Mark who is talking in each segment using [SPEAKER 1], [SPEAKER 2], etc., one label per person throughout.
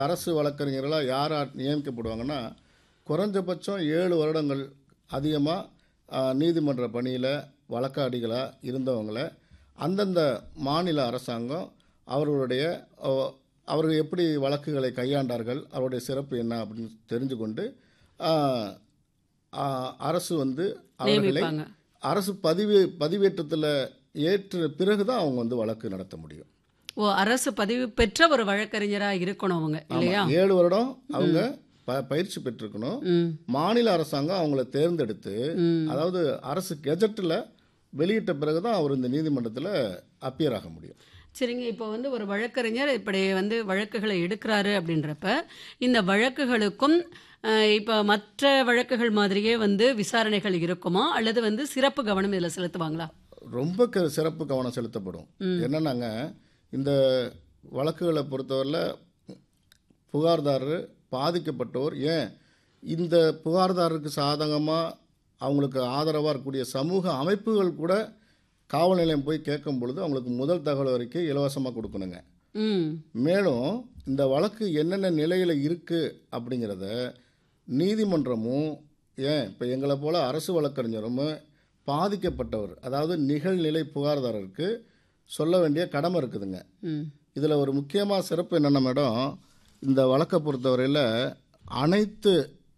[SPEAKER 1] அரசு வழக்கறிஞர்களாக யார் யார் நியமிக்கப்படுவாங்கன்னா குறைஞ்சபட்சம் ஏழு வருடங்கள் அதிகமாக நீதிமன்ற பணியில் வழக்காடிகளாக இருந்தவங்கள அந்தந்த மாநில அரசாங்கம் அவர்களுடைய அஹ், அவர்கள் எப்படி வழக்குகளை கையாண்டார்கள் அவருடைய சிறப்பு என்ன அப்படின்னு தெரிஞ்சு கொண்டு ஆஹ், ஆஹ், அரசு வந்து அவர்களை
[SPEAKER 2] நியமிப்பாங்க
[SPEAKER 1] அரசு பதிவு பதிவேற்றத்தில் ஏற்ற பிறகு தான் அவங்க வந்து வழக்கு நடத்த முடியும்
[SPEAKER 2] ஓ அரசு பதிவு பெற்ற ஒரு வழக்கறிஞரா இருக்கணும் அவங்க இல்லையா
[SPEAKER 1] ஏழு வருடம் அவங்க ப- பயிற்சி பெற்றிருக்கணும்
[SPEAKER 2] ம்
[SPEAKER 1] மாநில அரசாங்கம் அவங்கள தேர்ந்தெடுத்து
[SPEAKER 2] ம்
[SPEAKER 1] அதாவது அரசு கெஜெட்டில் வெளியிட்ட பிறகு தான் அவர் இந்த நீதிமன்றத்தில் அப்பியர் ஆக முடியும்
[SPEAKER 2] சரிங்க இப்போ வந்து ஒரு வழக்கறிஞர் இப்படி வந்து வழக்குகளை எடுக்கிறாரு அப்படின்றப்ப இந்த வழக்குகளுக்கும் அஹ், இப்போ மற்ற வழக்குகள் மாதிரியே வந்து விசாரணைகள் இருக்குமா அல்லது வந்து சிறப்பு கவனம் இதில் செலுத்துவாங்களா
[SPEAKER 1] ரொம்ப க சிறப்பு கவனம் செலுத்தப்படும் என்னன்னாங்க இந்த வழக்குகளை பொறுத்தவரையில் புகார்தாரர் பாதிக்கப்பட்டோர் ஏன் இந்த புகார்தாரருக்கு சாதகமாக அவங்களுக்கு ஆதரவாக இருக்கக்கூடிய சமூக அமைப்புகள் கூட காவல் நிலையம் போய் கேட்கும் பொழுது அவங்களுக்கு முதல் தகவல் வரைக்கும் இலவசமாக கொடுக்கணுங்க
[SPEAKER 2] ம்
[SPEAKER 1] மேலும் இந்த வழக்கு என்னென்ன நிலையில் இருக்குது அப்படிங்கிறத நீதிமன்றமும் ஏன் இப்போ எங்களை போல் அரசு வழக்கறிஞரும் பாதிக்கப்பட்டவர் அதாவது நிகழ்நிலை புகார்தாரருக்கு சொல்ல வேண்டிய கடமை இருக்குதுங்க
[SPEAKER 2] ம்
[SPEAKER 1] இதில் ஒரு முக்கியமாக சிறப்பு என்னென்ன மேடம் இந்த வழக்கை பொறுத்தவரையில் அனைத்து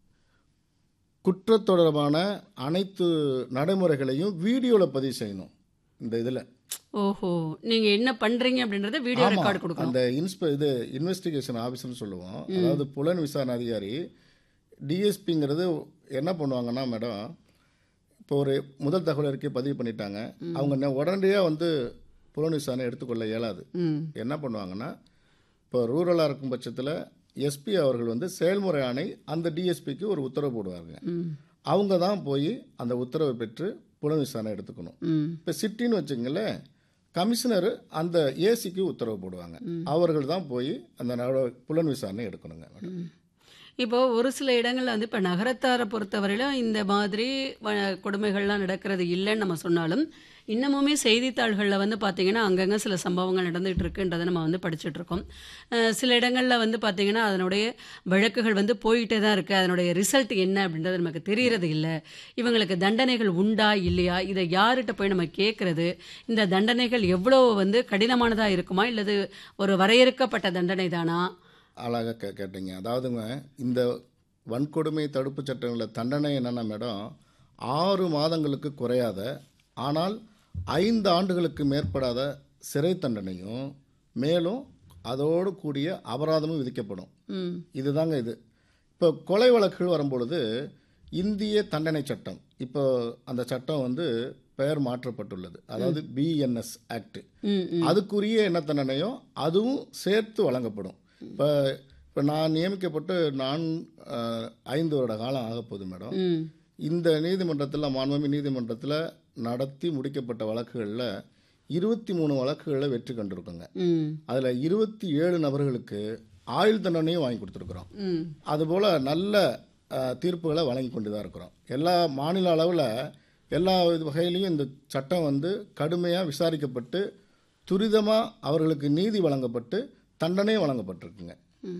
[SPEAKER 1] குற்றத் தொடர்பான அனைத்து நடைமுறைகளையும் வீடியோவில் பதிவு செய்யணும் இந்த இதில்
[SPEAKER 2] ஓஹோ நீங்க என்ன பண்றீங்க அப்படின்றத வீடியோ
[SPEAKER 1] ஆமா.
[SPEAKER 2] ரெக்கார்டு கொடுக்கணும்
[SPEAKER 1] அந்த இன்ஸ்பெ இது இன்வெஸ்டிகேஷன் ஆஃபீஸர்னு சொல்லுவோம் அதாவது புலன் விசாரணை அதிகாரி டிஎஸ்பிங்கிறது என்ன பண்ணுவாங்கன்னா மேடம் இப்போ ஒரு முதல் தகவல் அறிக்கை பதிவு பண்ணிட்டாங்க அவங்க நெ- உடனடியாக வந்து புலன் விசாரணை எடுத்துக்கொள்ள இயலாது
[SPEAKER 2] ம்
[SPEAKER 1] என்ன பண்ணுவாங்கன்னா இப்போ ரூரலாக இருக்கும் பட்சத்தில் எஸ்பி அவர்கள் வந்து செயல்முறை ஆணை அந்த டிஎஸ்பிக்கு ஒரு உத்தரவு போடுவாங்க
[SPEAKER 2] ம்
[SPEAKER 1] அவங்க தான் போய் அந்த உத்தரவை பெற்று புலன் விசாரணை எடுத்துக்கணும்
[SPEAKER 2] ம்
[SPEAKER 1] இப்போ சிட்டின்னு வச்சுங்களேன் கமிஷனர் அந்த ஏசிக்கு உத்தரவு போடுவாங்க அவர்கள் தான் போய் அந்த நட- புலன் விசாரணை எடுக்கணுங்க மேடம்.
[SPEAKER 2] இப்போ ஒரு சில இடங்கள்ல வந்து இப்போ நகரத்தாரை பொறுத்தவரையிலும் இந்த மாதிரி வ- கொடுமைகள்லாம் நடக்கிறது இல்லைன்னு நம்ம சொன்னாலும் இன்னமுமே செய்தித்தாள்களில் வந்து பார்த்தீங்கன்னா அங்கங்கே சில சம்பவங்கள் நடந்துகிட்டு இருக்குன்றதை நம்ம வந்து படிச்சுட்டு இருக்கோம் அஹ் சில இடங்களில் வந்து பார்த்தீங்கன்னா அதனுடைய வழக்குகள் வந்து போயிட்டே தான் இருக்குது அதனுடைய ரிசல்ட் என்ன அப்படின்றது நமக்கு தெரியறது இல்லை இவங்களுக்கு தண்டனைகள் உண்டா இல்லையா இதை யார்கிட்ட போய் நம்ம கேட்குறது இந்த தண்டனைகள் எவ்வளோ வந்து கடினமானதாக இருக்குமா இல்லது ஒரு வரையறுக்கப்பட்ட தண்டனை தானா
[SPEAKER 1] அழகாக கே கேட்டீங்க அதாவதுங்க இந்த வன்கொடுமை தடுப்பு சட்டங்களில் தண்டனை என்னென்ன மேடம் ஆறு மாதங்களுக்கு குறையாத ஆனால் ஐந்து ஆண்டுகளுக்கு மேற்படாத சிறை தண்டனையும் மேலும் அதோடு கூடிய அபராதமும் விதிக்கப்படும்
[SPEAKER 2] ம்
[SPEAKER 1] இதுதாங்க இது இப்போ கொலை வழக்குகள் வரும்பொழுது இந்திய தண்டனை சட்டம் இப்போ அந்த சட்டம் வந்து பெயர் மாற்றப்பட்டுள்ளது அதாவது பிஎன்எஸ் ஆக்ட்
[SPEAKER 2] ம் ம்
[SPEAKER 1] அதுக்குரிய என்ன தண்டனையோ அதுவும் சேர்த்து வழங்கப்படும் இப்போ இப்போ நான் நியமிக்கப்பட்டு நான் அஹ், ஐந்து வருட காலம் ஆக போகுது மேடம்
[SPEAKER 2] ம்
[SPEAKER 1] இந்த நீதிமன்றத்தில் மாண்புமிகு நீதிமன்றத்தில் நடத்தி முடிக்கப்பட்ட வழக்குகளில் இருபத்தி மூணு வழக்குகளில் வெற்றி கண்டிருக்கோங்க
[SPEAKER 2] ம்
[SPEAKER 1] அதில் இருபத்தி ஏழு நபர்களுக்கு ஆயுள் தண்டனையும் வாங்கி கொடுத்துருக்குறோம்
[SPEAKER 2] ம்
[SPEAKER 1] அதுபோல் நல்ல அஹ், தீர்ப்புகளை வழங்கி கொண்டு தான் இருக்கிறோம் எல்லா மாநில அளவில் எல்லா இது வகையிலையும் இந்த சட்டம் வந்து கடுமையாக விசாரிக்கப்பட்டு துரிதமாக அவர்களுக்கு நீதி வழங்கப்பட்டு தண்டனையும் வழங்கப்பட்டிருக்குங்க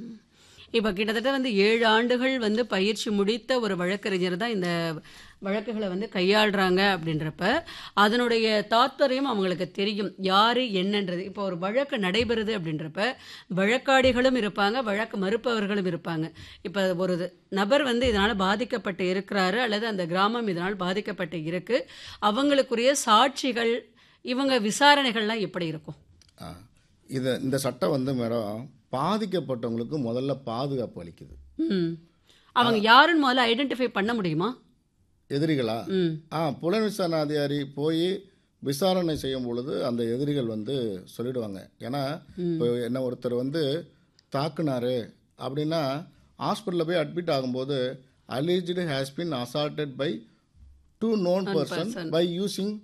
[SPEAKER 2] இப்போ கிட்டத்தட்ட வந்து ஏழு ஆண்டுகள் வந்து பயிற்சி முடித்த ஒரு வழக்கறிஞர் தான் இந்த வழக்குகளை வந்து கையாளுறாங்க அப்படின்றப்ப அதனுடைய தாத்பரியம் அவங்களுக்கு தெரியும் யாரு என்னன்றது இப்போ ஒரு வழக்கு நடைபெறுது அப்படின்றப்ப வழக்காடிகளும் இருப்பாங்க வழக்கு மறுப்பவர்களும் இருப்பாங்க இப்போ ஒரு நபர் வந்து இதனால் பாதிக்கப்பட்டு இருக்கிறாரு அல்லது அந்த கிராமம் இதனால் பாதிக்கப்பட்டு இருக்கு அவங்களுக்குரிய சாட்சிகள் இவங்க விசாரணைகள்லாம் எப்படி இருக்கும்
[SPEAKER 1] ஆ. இது இந்த சட்டம் வந்து மேடம் பாதிக்கப்பட்டவங்களுக்கு முதல்ல பாதுகாப்பு அளிக்குது
[SPEAKER 2] ம் அவங்க யாருன்னு முதல்ல ஐடென்டிஃபை பண்ண முடியுமா
[SPEAKER 1] எதிரிகளா
[SPEAKER 2] ம்
[SPEAKER 1] ஆ புலன் விசாரணை அதிகாரி போய் விசாரணை செய்யும் பொழுது அந்த எதிரிகள் வந்து சொல்லிடுவாங்க ஏன்னா இப்போ என்ன ஒருத்தர் வந்து தாக்குனாரு அப்படின்னா ஹாஸ்பிட்டலில் போய் அட்மிட் ஆகும்போது alleged has been assaulted by two known person by using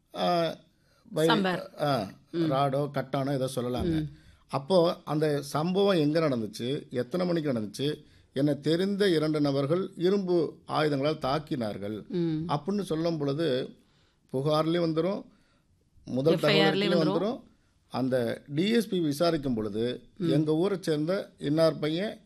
[SPEAKER 1] by
[SPEAKER 2] Somewhere.
[SPEAKER 1] ராடோ கட்டானோ ஏதோ சொல்லலாங்க அப்போ அந்த சம்பவம் எங்கே நடந்துச்சு எத்தனை மணிக்கு நடந்துச்சு என்னை தெரிந்த இரண்டு நபர்கள் இரும்பு ஆயுதங்களால் தாக்கினார்கள்
[SPEAKER 2] ம்
[SPEAKER 1] அப்படின்னு சொல்லும் பொழுது புகார்லேயும் வந்துடும் முதல்
[SPEAKER 2] FIR லயும்
[SPEAKER 1] தகவலையும் வந்துடும் அந்த டிஎஸ்பி விசாரிக்கும் பொழுது எங்கள் ஊரை சேர்ந்த இன்னார் பையன்